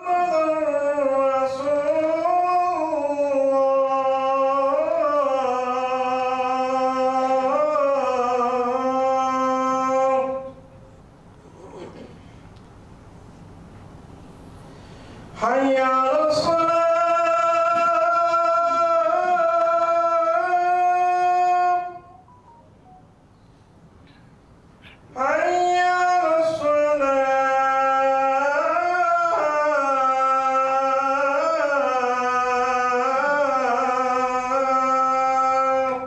حي على الصلاة حي على الصلاة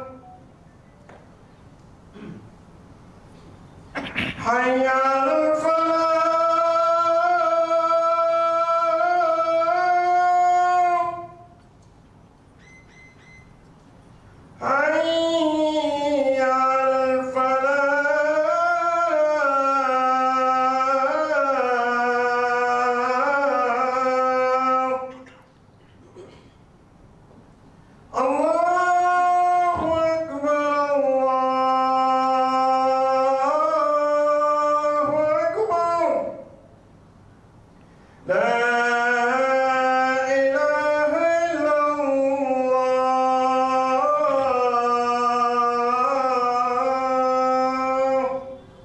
حي على الفلاح حي على الفلاح الله أكبر الله أكبر لا إله إلا الله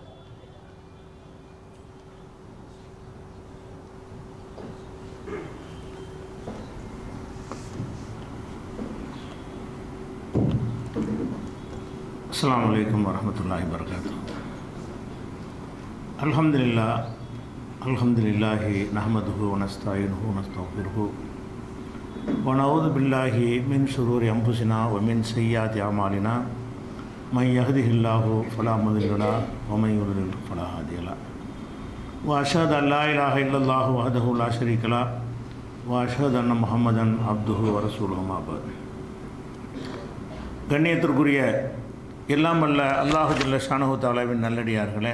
அஸ்ஸலாமு அலைக்கும் வரஹ்மத்துல்லாஹி வபரகாத்து அல்ஹம்துலில்லா அல்ஹம்துலில்லாஹி நஹ்மதுஹு வனஸ்தாயினுஹு வனஸ்தஃபிருஹு ونعوذ بالله من شرور أنفسنا ومن سيئات أعمالنا من يهده الله فلا مضل له ومن يضلل فلا هادي له وأشهد أن لا إله إلا الله وحده لا شريك له وأشهد أن محمدا عبده ورسوله ما بعد கண்ணியத்திற்குரிய எல்லாம் வல்ல அல்லாஹு ஜல்ல ஷானஹு தாலாவின் நல்லடியார்களே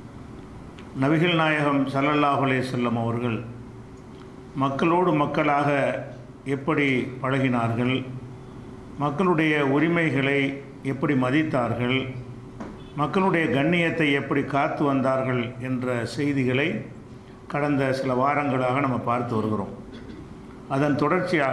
நபிகள் நாயகம் ஸல்லல்லாஹு அலைஹி வஸல்லம் அவர்கள் மக்களோடு மக்களாக எப்படி பழகினார்கள் மக்களுடைய உரிமைகளை எப்படி மதித்தார்கள் மக்களுடைய கண்ணியத்தை எப்படி காத்து வந்தார்கள் என்ற செய்திகளை கடந்த சில வாரங்களாக நம்ம பார்த்து வருகிறோம் அதன் தொடர்ச்சியாக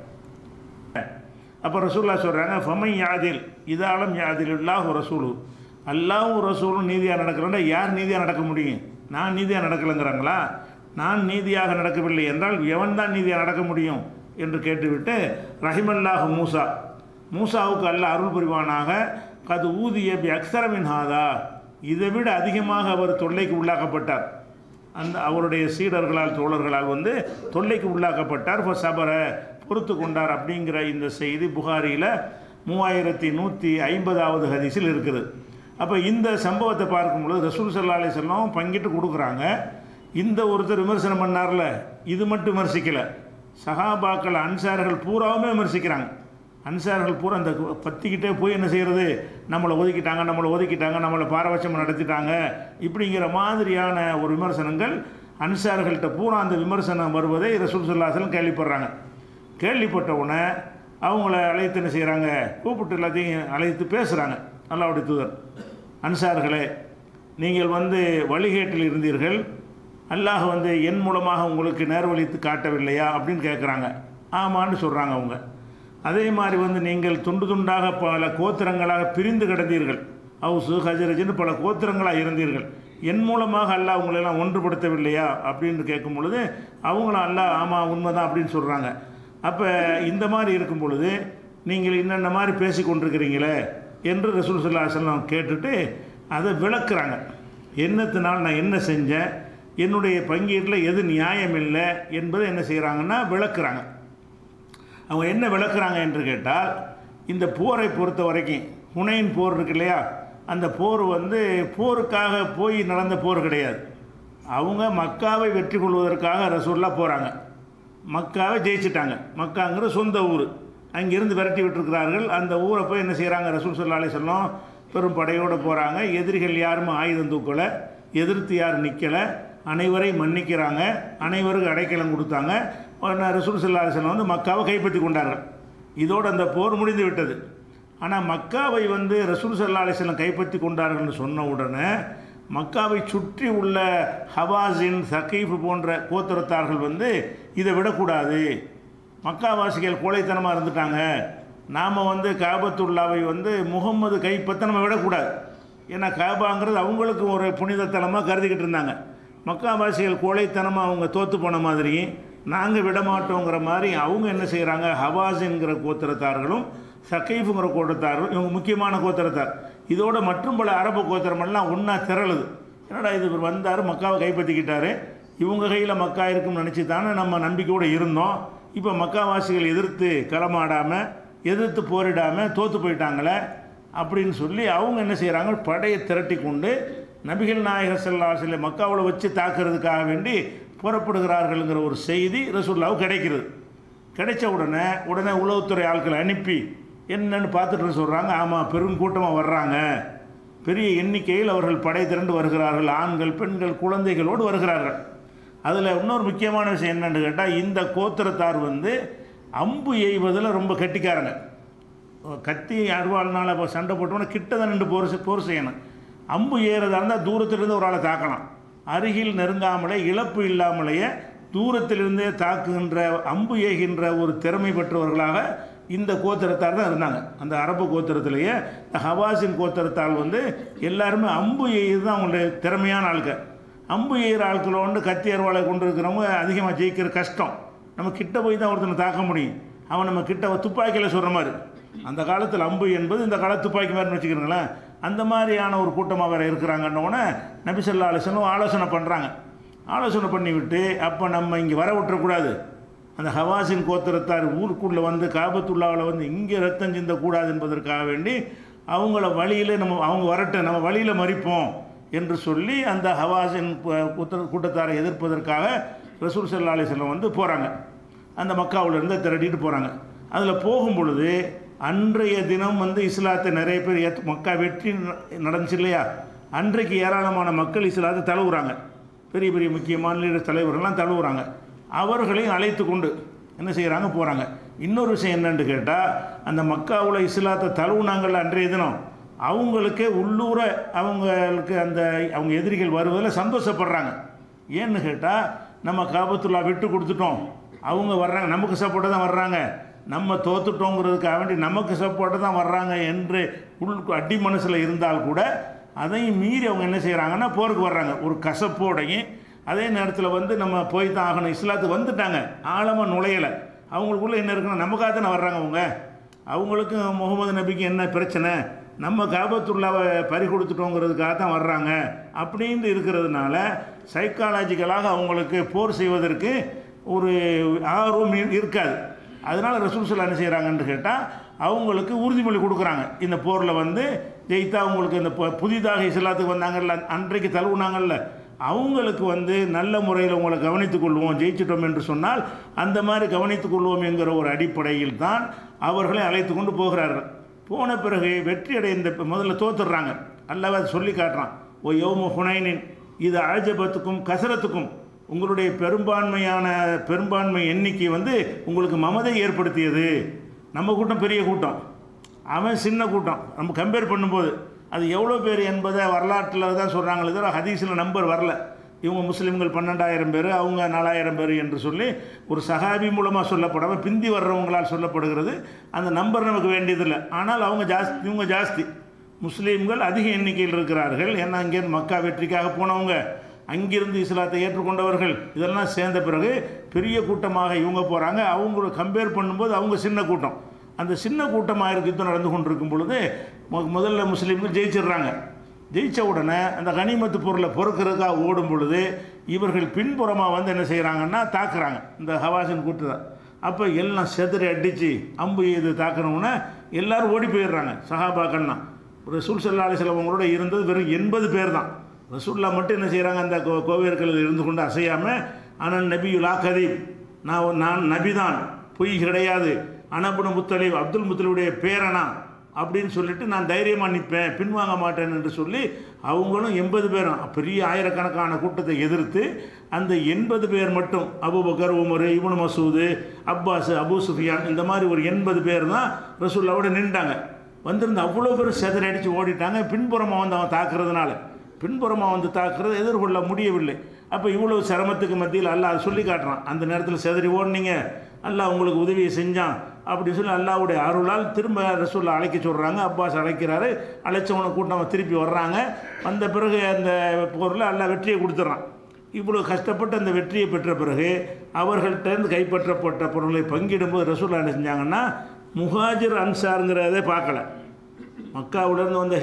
அப்போ ரசூல்லா சொல்கிறாங்க ஃபமை யாதில் இதாலம் யாதில் இல்லாஹு ரசூலு அல்லாஹும் ரசூலும் நீதியாக நடக்கிறோன்னா யார் நீதியாக நடக்க முடியும் நான் நீதியாக நடக்கலைங்கிறாங்களா நான் நீதியாக நடக்கவில்லை என்றால் எவன் தான் நீதியாக நடக்க முடியும் என்று கேட்டுவிட்டு ரஹிமல்லாஹு மூசா மூசாவுக்கு அல்ல அருள் புரிவானாக கது ஊதிய பி அக்ஸரமின் ஹாதா இதை விட அதிகமாக அவர் தொல்லைக்கு உள்ளாக்கப்பட்டார் அந்த அவருடைய சீடர்களால் தோழர்களால் வந்து தொல்லைக்கு உள்ளாக்கப்பட்டார் இப்போ சபர பொறுத்து கொண்டார் அப்படிங்கிற இந்த செய்தி புகாரியில் மூவாயிரத்தி நூற்றி ஐம்பதாவது ஹதீஸில் இருக்குது அப்போ இந்த சம்பவத்தை பார்க்கும்பொழுது ரசூல் சல்லா அலி செல்லம் பங்கிட்டு கொடுக்குறாங்க இந்த ஒருத்தர் விமர்சனம் பண்ணார்ல இது மட்டும் விமர்சிக்கலை சஹாபாக்கள் அன்சார்கள் பூராவுமே விமர்சிக்கிறாங்க அன்சார்கள் பூரா அந்த பத்திக்கிட்டே போய் என்ன செய்கிறது நம்மளை ஒதுக்கிட்டாங்க நம்மளை ஒதுக்கிட்டாங்க நம்மளை பாரபட்சம் நடத்திட்டாங்க இப்படிங்கிற மாதிரியான ஒரு விமர்சனங்கள் அன்சார்கள்ட்ட பூரா அந்த விமர்சனம் வருவதை ரசூல் சொல்லாசலம் கேள்விப்படுறாங்க கேள்விப்பட்ட உடனே அவங்கள அழைத்து என்ன செய்கிறாங்க கூப்பிட்டு எல்லாத்தையும் அழைத்து பேசுகிறாங்க அல்லாவுடைய தூதர் அன்சார்களே நீங்கள் வந்து வழிகேட்டில் இருந்தீர்கள் அல்லாஹ் வந்து என் மூலமாக உங்களுக்கு நேர்வழித்து காட்டவில்லையா அப்படின்னு கேட்குறாங்க ஆமான்னு சொல்கிறாங்க அவங்க அதே மாதிரி வந்து நீங்கள் துண்டு துண்டாக பல கோத்திரங்களாக பிரிந்து கிடந்தீர்கள் ஹவுசு ஹஜரஜின்னு பல கோத்திரங்களாக இருந்தீர்கள் என் மூலமாக அல்லாஹ் உங்களெல்லாம் ஒன்றுபடுத்தவில்லையா அப்படின்னு கேட்கும் பொழுது அவங்களும் அல்லாஹ் ஆமாம் உண்மைதான் அப்படின்னு சொல்கிறாங்க அப்போ இந்த மாதிரி இருக்கும் பொழுது நீங்கள் இன்னென்ன மாதிரி பேசி கொண்டிருக்கிறீங்களே என்று ரசூல் சல்லா செல்லம் கேட்டுட்டு அதை விளக்குறாங்க என்னத்தினால் நான் என்ன செஞ்சேன் என்னுடைய பங்கீட்டில் எது நியாயம் இல்லை என்பதை என்ன செய்கிறாங்கன்னா விளக்குறாங்க அவங்க என்ன விளக்குறாங்க என்று கேட்டால் இந்த போரை பொறுத்த வரைக்கும் ஹுனைன் போர் இருக்கு இல்லையா அந்த போர் வந்து போருக்காக போய் நடந்த போர் கிடையாது அவங்க மக்காவை வெற்றி கொள்வதற்காக ரசூல்லா போகிறாங்க மக்காவை ஜெயிச்சிட்டாங்க மக்காங்கிற சொந்த ஊர் அங்கிருந்து விரட்டி விட்டுருக்கிறார்கள் அந்த ஊரை போய் என்ன செய்கிறாங்க ரசூல் சல்லா அலி சொல்லம் பெரும் படையோடு போகிறாங்க எதிரிகள் யாரும் ஆயுதம் தூக்கலை எதிர்த்து யாரும் நிற்கலை அனைவரையும் மன்னிக்கிறாங்க அனைவருக்கும் அடைக்கலம் கொடுத்தாங்க உடனே ரசூல் சல்லா அலி சொல்லம் வந்து மக்காவை கைப்பற்றி கொண்டார்கள் இதோடு அந்த போர் முடிந்து விட்டது ஆனால் மக்காவை வந்து ரசூல் சல்லா அலிஸ்லாம் கைப்பற்றி கொண்டார்கள்னு சொன்ன உடனே மக்காவை சுற்றி உள்ள ஹவாஸின் சகீஃப் போன்ற கோத்திரத்தார்கள் வந்து இதை விடக்கூடாது மக்காவாசிகள் கோழைத்தனமாக இருந்துட்டாங்க நாம் வந்து காபத்துல்லாவை வந்து முகம்மது கைப்பற்ற நம்ம விடக்கூடாது ஏன்னா காபாங்கிறது அவங்களுக்கு ஒரு புனிதத்தலமாக கருதிக்கிட்டு இருந்தாங்க மக்காவாசிகள் கோழைத்தனமாக அவங்க தோற்று போன மாதிரி நாங்கள் விடமாட்டோங்கிற மாதிரி அவங்க என்ன செய்கிறாங்க ஹவாஸின்கிற கோத்திரத்தார்களும் சகைஃபுங்கிற கோத்திரத்தார்களும் இவங்க முக்கியமான கோத்திரத்தார் இதோட மற்றும் பல அரபு கோத்திரமெல்லாம் ஒன்றா திரளுது என்னடா இது இவர் வந்தார் மக்காவை கைப்பற்றிக்கிட்டாரு இவங்க கையில் மக்கா இருக்கும்னு நினச்சி தானே நம்ம நம்பிக்கையோடு இருந்தோம் இப்போ மக்காவாசிகள் எதிர்த்து களமாடாமல் எதிர்த்து போரிடாமல் தோற்று போயிட்டாங்களே அப்படின்னு சொல்லி அவங்க என்ன செய்கிறாங்க படையை திரட்டி கொண்டு நபிகள் நாயகர் செல்லாசில மக்காவில் வச்சு தாக்குறதுக்காக வேண்டி புறப்படுகிறார்கள்ங்கிற ஒரு செய்தி ரசூல்லாவுக்கு கிடைக்கிறது கிடைச்ச உடனே உடனே உளவுத்துறை ஆட்களை அனுப்பி என்னன்னு பார்த்துட்டு சொல்கிறாங்க ஆமாம் பெரும் கூட்டமாக வர்றாங்க பெரிய எண்ணிக்கையில் அவர்கள் படை திரண்டு வருகிறார்கள் ஆண்கள் பெண்கள் குழந்தைகளோடு வருகிறார்கள் அதில் இன்னொரு முக்கியமான விஷயம் என்னன்னு கேட்டால் இந்த கோத்திரத்தார் வந்து அம்பு எய்வதில் ரொம்ப கெட்டிக்காரங்க கத்தி அருவாள்னால இப்போ சண்டை போட்டோம்னா கிட்ட தான் நின்று போர் செ- போர் செய்யணும் அம்பு ஏறதா இருந்தால் தூரத்திலிருந்து ஒரு ஆளை தாக்கலாம் அருகில் நெருங்காமலே இழப்பு இல்லாமலேயே தூரத்திலிருந்தே தாக்குகின்ற அம்பு ஏகின்ற ஒரு திறமை பெற்றவர்களாக இந்த கோத்திரத்தார் தான் இருந்தாங்க அந்த அரபு கோத்திரத்திலேயே இந்த ஹவாஸின் கோத்திரத்தால் வந்து எல்லாருமே அம்பு எய்து தான் அவங்களுடைய திறமையான ஆட்கள் அம்பு எய்கிற ஆட்களோண்டு கத்தி அருவாளை கொண்டு இருக்கிறவங்க அதிகமாக ஜெயிக்கிற கஷ்டம் நம்ம கிட்ட போய் தான் ஒருத்தனை தாக்க முடியும் அவன் நம்ம கிட்ட துப்பாக்கியில் சொல்கிற மாதிரி அந்த காலத்தில் அம்பு என்பது இந்த கால துப்பாக்கி மாதிரின்னு வச்சுக்கிறீங்களேன் அந்த மாதிரியான ஒரு கூட்டமாக வேறு இருக்கிறாங்கன்னொடனே நபிசல்லா அலிசனும் ஆலோசனை பண்ணுறாங்க ஆலோசனை பண்ணிவிட்டு அப்போ நம்ம இங்கே வர விட்டுறக்கூடாது அந்த ஹவாஸின் கோத்திரத்தார் ஊருக்குள்ளே வந்து காபத்துள்ளாவில் வந்து இங்கே ரத்தம் சிந்தக்கூடாது என்பதற்காக வேண்டி அவங்கள வழியில் நம்ம அவங்க வரட்டும் நம்ம வழியில் மறிப்போம் என்று சொல்லி அந்த ஹவாஸின் கூ- கூட்ட- கூட்டத்தாரை எதிர்ப்பதற்காக ரசூல் சல்லா அலிஸ்லாம் வந்து போகிறாங்க அந்த மக்காவுல இருந்து திரட்டிட்டு போகிறாங்க அதில் போகும் பொழுது அன்றைய தினம் வந்து இஸ்லாத்தை நிறைய பேர் ஏத் மக்கா வெற்றி ந- நடந்துச்சு இல்லையா அன்றைக்கு ஏராளமான மக்கள் இஸ்லாத்தை தழுவுறாங்க பெரிய பெரிய முக்கியமான லீடர் தலைவர்கள்லாம் தழுவுறாங்க அவர்களையும் அழைத்து கொண்டு என்ன செய்கிறாங்க போகிறாங்க இன்னொரு விஷயம் என்னன்னு கேட்டால் அந்த மக்காவில் இஸ்லாத்தை தழுவுனாங்கள்ல அன்றைய தினம் அவங்களுக்கே உள்ளூர அவங்களுக்கு அந்த அவங்க எதிரிகள் வருவதில் சந்தோஷப்படுறாங்க ஏன்னு கேட்டால் நம்ம காபத்துல்லா விட்டு கொடுத்துட்டோம் அவங்க வர்றாங்க நமக்கு சப்போர்ட்டாக தான் வர்றாங்க நம்ம தோத்துட்டோங்கிறதுக்காக வேண்டி நமக்கு சப்போர்ட்டாக தான் வர்றாங்க என்று உள் அடி மனசில் இருந்தால் கூட அதையும் மீறி அவங்க என்ன செய்கிறாங்கன்னா போருக்கு வர்றாங்க ஒரு கசப்போடையும் அதே நேரத்தில் வந்து நம்ம போய் தான் ஆகணும் இஸ்லாத்துக்கு வந்துட்டாங்க ஆழமாக நுழையலை அவங்களுக்குள்ளே என்ன இருக்குன்னா நமக்காக தானே வர்றாங்க அவங்க அவங்களுக்கும் முகமது நபிக்கு என்ன பிரச்சனை நம்ம காபத்துள்ளாவை பறி கொடுத்துட்டோங்கிறதுக்காக தான் வர்றாங்க அப்படின்னு இருக்கிறதுனால சைக்காலஜிக்கலாக அவங்களுக்கு போர் செய்வதற்கு ஒரு ஆர்வம் இரு- இருக்காது அதனால் ரசூல் சொல்லா என்ன செய்கிறாங்கன்னு கேட்டால் அவங்களுக்கு உறுதிமொழி கொடுக்குறாங்க இந்த போரில் வந்து ஜெயித்தா அவங்களுக்கு இந்த பு- புதிதாக இஸ்லாத்துக்கு வந்தாங்கல்ல அன்றைக்கு தழுவுனாங்கல்ல அவங்களுக்கு வந்து நல்ல முறையில் உங்களை கவனித்துக் கொள்வோம் ஜெயிச்சிட்டோம் என்று சொன்னால் அந்த மாதிரி கவனித்துக் கொள்வோம் என்கிற ஒரு அடிப்படையில் தான் அவர்களை அழைத்து கொண்டு போகிறார்கள் போன பிறகு வெற்றி அடைந்த பி- முதல்ல தோத்துடுறாங்க அல்லவா அதை சொல்லி காட்டுறான் ஓ யோமு ஹுனைனின் இது அழஜபத்துக்கும் கசரத்துக்கும் உங்களுடைய பெரும்பான்மையான பெரும்பான்மை எண்ணிக்கை வந்து உங்களுக்கு மமதை ஏற்படுத்தியது நம்ம கூட்டம் பெரிய கூட்டம் அவன் சின்ன கூட்டம் நம்ம கம்பேர் பண்ணும்போது அது எவ்வளோ பேர் என்பதை வரலாற்றில் தான் சொல்கிறாங்களே தவிர ஹதீஸில் நம்பர் வரல இவங்க முஸ்லீம்கள் பன்னெண்டாயிரம் பேர் அவங்க நாலாயிரம் பேர் என்று சொல்லி ஒரு சஹாபி மூலமாக சொல்லப்படாமல் பிந்தி வர்றவங்களால் சொல்லப்படுகிறது அந்த நம்பர் நமக்கு வேண்டியதில்லை ஆனால் அவங்க ஜாஸ்தி இவங்க ஜாஸ்தி முஸ்லீம்கள் அதிக எண்ணிக்கையில் இருக்கிறார்கள் ஏன்னா அங்கேருந்து மக்கா வெற்றிக்காக போனவங்க அங்கிருந்து இஸ்லாத்தை ஏற்றுக்கொண்டவர்கள் இதெல்லாம் சேர்ந்த பிறகு பெரிய கூட்டமாக இவங்க போகிறாங்க அவங்கள கம்பேர் பண்ணும்போது அவங்க சின்ன கூட்டம் அந்த சின்ன கூட்டமாக இருக்கு யுத்தம் நடந்து கொண்டிருக்கும் பொழுது மு- முதல்ல முஸ்லீம்கள் ஜெயிச்சிடுறாங்க ஜெயிச்ச உடனே அந்த கனிமத்து பொருளை பொறுக்கிறதுக்காக ஓடும் பொழுது இவர்கள் பின்புறமாக வந்து என்ன செய்கிறாங்கன்னா தாக்குறாங்க இந்த ஹவாசின் கூட்டத்தை அப்போ எல்லாம் செதறி அடித்து அம்பு இது தாக்கணும்னா எல்லாரும் ஓடி போயிடுறாங்க சஹாபாக்கள்லாம் ரசூல் சல்லா அலிஸ்லவங்களோட இருந்தது வெறும் எண்பது பேர் தான் ரசூல்லா மட்டும் என்ன செய்கிறாங்க அந்த கோ கோவியர்களில் இருந்து கொண்டு அசையாமல் ஆனால் நபியுலா கதீப் நான் நான் நபிதான் பொய் கிடையாது அனபுன முத்தலீப் அப்துல் முத்தலிவுடைய பேரனா அப்படின்னு சொல்லிட்டு நான் தைரியமாக நிற்பேன் பின்வாங்க மாட்டேன் என்று சொல்லி அவங்களும் எண்பது பேரும் பெரிய ஆயிரக்கணக்கான கூட்டத்தை எதிர்த்து அந்த எண்பது பேர் மட்டும் Abu Bakr Umar Ibn Masud Abbas Abu Sufyan இந்த மாதிரி ஒரு எண்பது பேர் தான் ரசூல்லாவோட நின்றாங்க வந்திருந்த அவ்வளோ பேர் செதறடிச்சு ஓடிட்டாங்க பின்புறமாக வந்து அவன் தாக்குறதுனால பின்புறமாக வந்து தாக்குறதை எதிர்கொள்ள முடியவில்லை அப்போ இவ்வளவு சிரமத்துக்கு மத்தியில் அல்லாஹ் அதை சொல்லி காட்டுறான் அந்த நேரத்தில் செதறி ஓடுனீங்க அல்லாஹ் உங்களுக்கு உதவியை செஞ்சான் அப்படின்னு சொல்லி அல்லாஹ்வுடைய அருளால் திரும்ப ரசூல்லா அழைக்க சொல்கிறாங்க அப்பாஸ் அழைக்கிறாரு அழைச்சவனை கூட்டம் திருப்பி வர்றாங்க வந்த பிறகு அந்த போரில் அல்லாஹ் வெற்றியை கொடுத்துட்றான் இவ்வளோ கஷ்டப்பட்டு அந்த வெற்றியை பெற்ற பிறகு அவர்கள்ட்டேருந்து கைப்பற்றப்பட்ட பொருளை பங்கிடும்போது ரசூல்லா என்ன செஞ்சாங்கன்னா முஹாஜிர் அன்சாருங்கிறதே பார்க்கல மக்காவிலேருந்து வந்த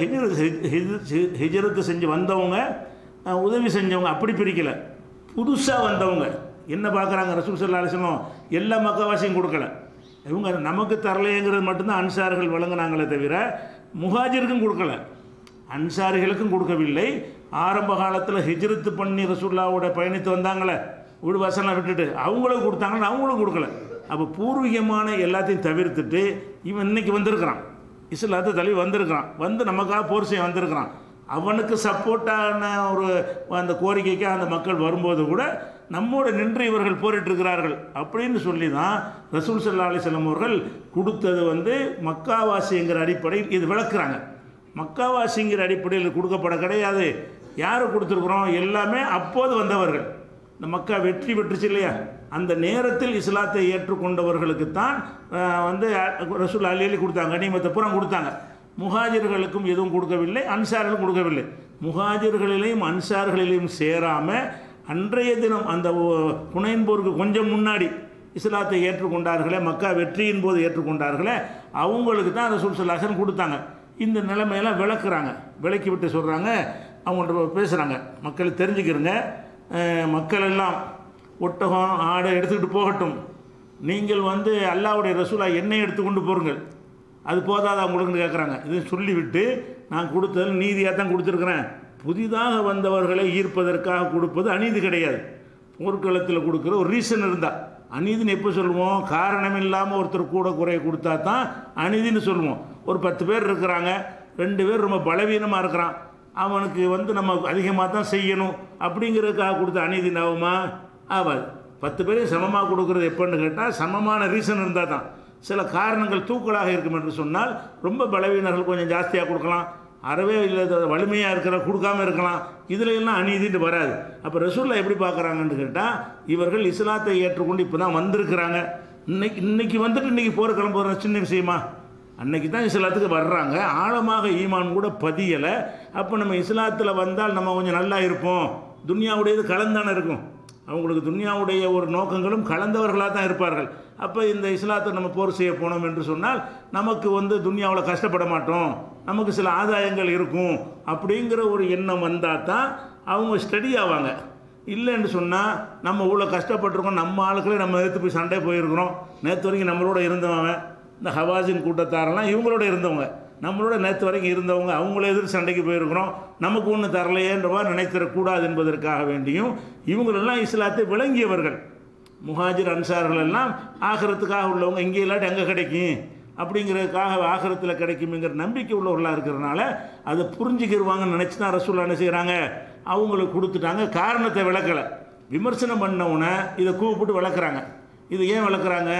ஹிஜர் ஹிஜரத்து செஞ்சு வந்தவங்க அஹ், உதவி செஞ்சவங்க அப்படி பிரிக்கல புதுசாக வந்தவங்க என்ன பார்க்குறாங்க ரசூல் சல்லா அலிஸ்லம் எல்லா மக்காவாசியும் கொடுக்கல இவங்க நமக்கு தரலைங்கிறது மட்டும்தான் அன்சார்கள் வழங்கினாங்களே தவிர முஹாஜிருக்கும் கொடுக்கல அன்சாரிகளுக்கும் கொடுக்கவில்லை ஆரம்ப காலத்தில் ஹிஜ்ரத்து பண்ணி ரசூல்லாவோட பயணித்து வந்தாங்களே வீடு வாசலாம் விட்டுட்டு அவங்களும் கொடுத்தாங்கன்னா அவங்களும் கொடுக்கல அப்போ பூர்வீகமான எல்லாத்தையும் தவிர்த்துட்டு இவன் இன்னைக்கு வந்திருக்கிறான் இஸ்லாத்தை தள்ளி வந்திருக்கிறான் வந்து நமக்காக போர் செய்ய வந்திருக்கிறான் அவனுக்கு சப்போர்ட்டான ஒரு அந்த கோரிக்கைக்கு அந்த மக்கள் வரும்போது கூட நம்மோடு நின்று இவர்கள் போரிட்டிருக்கிறார்கள் அப்படின்னு சொல்லி தான் ரசூல் சல்லா அலிஸ்லாம் அவர்கள் கொடுத்தது வந்து மக்காவாசிங்கிற அடிப்படையில் இது விளக்குறாங்க மக்காவாசிங்கிற அடிப்படையில் இது கொடுக்கப்பட கிடையாது யார் கொடுத்துருக்குறோம் எல்லாமே அப்போது வந்தவர்கள் இந்த மக்கா வெற்றி பெற்றுச்சு இல்லையா அந்த நேரத்தில் இஸ்லாத்தை ஏற்றுக்கொண்டவர்களுக்கு தான் வந்து ரசூல் அலி அலி கொடுத்தாங்க கனிமத்தை புறம் கொடுத்தாங்க முஹாஜிர்களுக்கும் எதுவும் கொடுக்கவில்லை அன்சார்களும் கொடுக்கவில்லை முஹாஜிர்களிலையும் அன்சார்களிலையும் சேராமல் அன்றைய தினம் அந்த ஒ- புனைன் போருக்கு கொஞ்சம் முன்னாடி இஸ்லாத்தை ஏற்றுக்கொண்டார்களே மக்கா வெற்றியின் போது ஏற்றுக்கொண்டார்களே அவங்களுக்கு தான் ரசூல் சல்லாஹன் கொடுத்தாங்க இந்த நிலைமையெல்லாம் விளக்குறாங்க விளக்கி விட்டு சொல்கிறாங்க அவங்கள்ட்ட பேசுகிறாங்க மக்கள் தெரிஞ்சுக்கிறங்க அஹ், மக்கள் எல்லாம் ஒட்டகம் ஆடை எடுத்துக்கிட்டு போகட்டும் நீங்கள் வந்து அல்லாவுடைய ரசூலா எண்ணெய் எடுத்துக்கொண்டு போருங்கள் அது போதாதா உங்களுக்குன்னு கேட்குறாங்க இது சொல்லிவிட்டு நான் கொடுத்தது நீதியாக தான் கொடுத்துருக்குறேன் புதிதாக வந்தவர்களை ஈர்ப்பதற்காக கொடுப்பது அநீதி கிடையாது போர்க்களத்தில் கொடுக்குற ஒரு ரீசன் இருந்தால் அநீதின்னு எப்போ சொல்லுவோம் காரணம் இல்லாமல் ஒருத்தர் கூட குறைய கொடுத்தா தான் அநீதின்னு சொல்லுவோம் ஒரு பத்து பேர் இருக்கிறாங்க ரெண்டு பேர் ரொம்ப பலவீனமாக இருக்கிறான் அவனுக்கு வந்து நம்ம அதிகமாக தான் செய்யணும் அப்படிங்கிறதுக்காக கொடுத்த அநீதி ஆகுமா ஆகாது பத்து பேரையும் சமமாக கொடுக்குறது எப்போன்னு கேட்டால் சமமான ரீசன் இருந்தால் தான் சில காரணங்கள் தூக்கலாக இருக்கும் என்று சொன்னால் ரொம்ப பலவீனர்கள் கொஞ்சம் ஜாஸ்தியாக கொடுக்கலாம் அறவே இல்லை வலிமையாக இருக்கிற கொடுக்காம இருக்கலாம் இதுல எல்லாம் அநீதிட்டு வராது அப்போ ரசூல்லா எப்படி பார்க்குறாங்கன்னு கேட்டால் இவர்கள் இஸ்லாத்தை ஏற்றுக்கொண்டு இப்போ தான் வந்திருக்கிறாங்க இன்னைக்கு இன்னைக்கு வந்துட்டு இன்னைக்கு போகிற கிளம்புற சின்ன விஷயமா அன்னைக்கு தான் இஸ்லாத்துக்கு வர்றாங்க ஆழமாக ஈமான் கூட பதியலை அப்போ நம்ம இஸ்லாத்தில் வந்தால் நம்ம கொஞ்சம் நல்லா இருப்போம் துன்யாவுடையது கலந்தானே இருக்கும் அவங்களுக்கு துன்யாவுடைய ஒரு நோக்கங்களும் கலந்தவர்களாக தான் இருப்பார்கள் அப்போ இந்த இஸ்லாத்தை நம்ம போர் செய்ய போனோம் என்று சொன்னால் நமக்கு வந்து துன்யாவில் கஷ்டப்பட மாட்டோம் நமக்கு சில ஆதாயங்கள் இருக்கும் அப்படிங்கிற ஒரு எண்ணம் வந்தால் தான் அவங்க ஸ்டடி ஆவாங்க இல்லைன்னு சொன்னால் நம்ம இவ்வளோ கஷ்டப்பட்டிருக்கோம் நம்ம ஆளுக்களே நம்ம எதிர்த்து போய் சண்டை போயிருக்கிறோம் நேற்று வரைக்கும் நம்மளோட இருந்தவன் இந்த ஹவாஜின் கூட்டத்தாரெல்லாம் இவங்களோட இருந்தவங்க நம்மளோட நேற்று வரைக்கும் இருந்தவங்க அவங்கள எதிர் சண்டைக்கு போயிருக்கிறோம் நமக்கு ஒன்று தரலையேன்றவா நினைத்திடக்கூடாது என்பதற்காக வேண்டியும் இவங்களெல்லாம் இஸ்லாத்தை விளங்கியவர்கள் முஹாஜிர் அன்சார்கள் எல்லாம் ஆகிறதுக்காக உள்ளவங்க இங்கே இல்லாட்டி அங்கே கிடைக்கும் அப்படிங்கிறதுக்காக ஆகரத்தில் கிடைக்குங்கிற நம்பிக்கை உள்ளவர்களாக இருக்கிறனால அதை புரிஞ்சுக்கிடுவாங்கன்னு நினச்சி தான் ரசூல்லா என்ன செய்கிறாங்க அவங்களுக்கு கொடுத்துட்டாங்க காரணத்தை விளக்கலை விமர்சனம் பண்ணவுடனே இதை கூப்பிட்டு விளக்குறாங்க இது ஏன் விளக்குறாங்க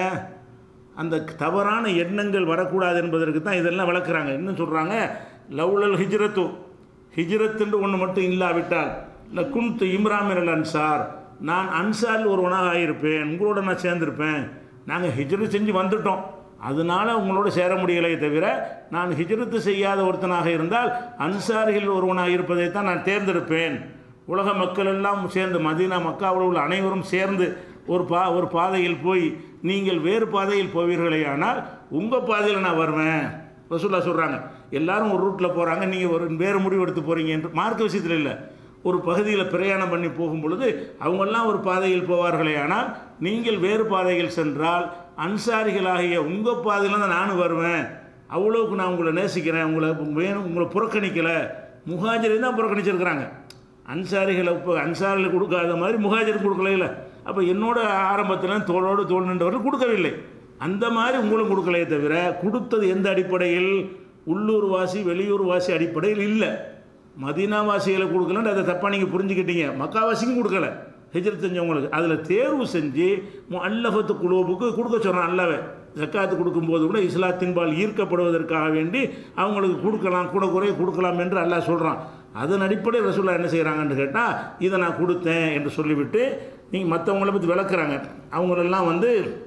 அந்த தவறான எண்ணங்கள் வரக்கூடாது என்பதற்கு தான் இதெல்லாம் விளக்குறாங்க இன்னும் சொல்கிறாங்க லவ்லல் ஹிஜ்ரத்து ஹிஜ்ரத்துன்று ஒன்று மட்டும் இல்லாவிட்டால் இல்லை குன்து இம்ராமின் அன்சார் நான் அன்சாரில் ஒருவனாக ஆகியிருப்பேன் உங்களோட நான் சேர்ந்திருப்பேன் நாங்கள் ஹிஜ்ரத் செஞ்சு வந்துட்டோம் அதனால உங்களோட சேர முடியலையே தவிர நான் ஹிஜ்ரத்து செய்யாத ஒருத்தனாக இருந்தால் அன்சாரிகள் ஒருவனாக இருப்பதை தான் நான் தேர்ந்தெடுப்பேன் உலக மக்கள் எல்லாம் சேர்ந்து மதீனா மக்காவில் உள்ள அனைவரும் சேர்ந்து ஒரு பா ஒரு பாதையில் போய் நீங்கள் வேறு பாதையில் போவீர்களே ஆனால் உங்கள் பாதையில் நான் வருவேன் ரசூல்லா சொல்கிறாங்க எல்லாரும் ஒரு ரூட்டில் போகிறாங்க நீங்கள் ஒரு வேறு முடிவு எடுத்து போகிறீங்க என்று மார்க்க விஷயத்தில் இல்லை ஒரு பகுதியில் பிரயாணம் பண்ணி போகும் பொழுது அவங்கெல்லாம் ஒரு பாதையில் போவார்களே ஆனால் நீங்கள் வேறு பாதையில் சென்றால் அன்சாரிகளாகிய உங்கள் பாதையில் தான் நானும் வருவேன் அவ்வளோக்கு நான் உங்களை நேசிக்கிறேன் உங்களை வேணும் உங்களை புறக்கணிக்கலை முகாஜரை தான் புறக்கணிச்சிருக்கிறாங்க அன்சாரிகளை இப்போ அன்சாரிகள் கொடுக்காத மாதிரி முகாஜர் கொடுக்கல இல்லை அப்போ என்னோட ஆரம்பத்தில் தோளோடு தோல் நின்றவர்கள் கொடுக்கவில்லை அந்த மாதிரி உங்களும் கொடுக்கலையே தவிர கொடுத்தது எந்த அடிப்படையில் உள்ளூர் வாசி வெளியூர் வாசி அடிப்படையில் இல்லை மதீனா வாசிகளை கொடுக்கலன்னு அதை தப்பாக நீங்கள் புரிஞ்சுக்கிட்டீங்க மக்காவாசிக்கும் கொடுக்கல ஹிஜ்ரத் செஞ்சவங்களுக்கு அதில் தேர்வு செஞ்சு அல்லஃபத்து குழுவுக்கு கொடுக்க சொல்கிறான் அல்லவே ஜக்காத்து கொடுக்கும்போது கூட இஸ்லாத்தின்பால் ஈர்க்கப்படுவதற்காக வேண்டி அவங்களுக்கு கொடுக்கலாம் கூட குறைய கொடுக்கலாம் என்று அல்லாஹ் சொல்கிறான் அதன் அடிப்படையில் ரசூல்லா என்ன செய்கிறாங்கன்னு கேட்டால் இதை நான் கொடுத்தேன் என்று சொல்லிவிட்டு நீங்கள் மற்றவங்கள பற்றி விளக்குறாங்க அவங்களெல்லாம் வந்து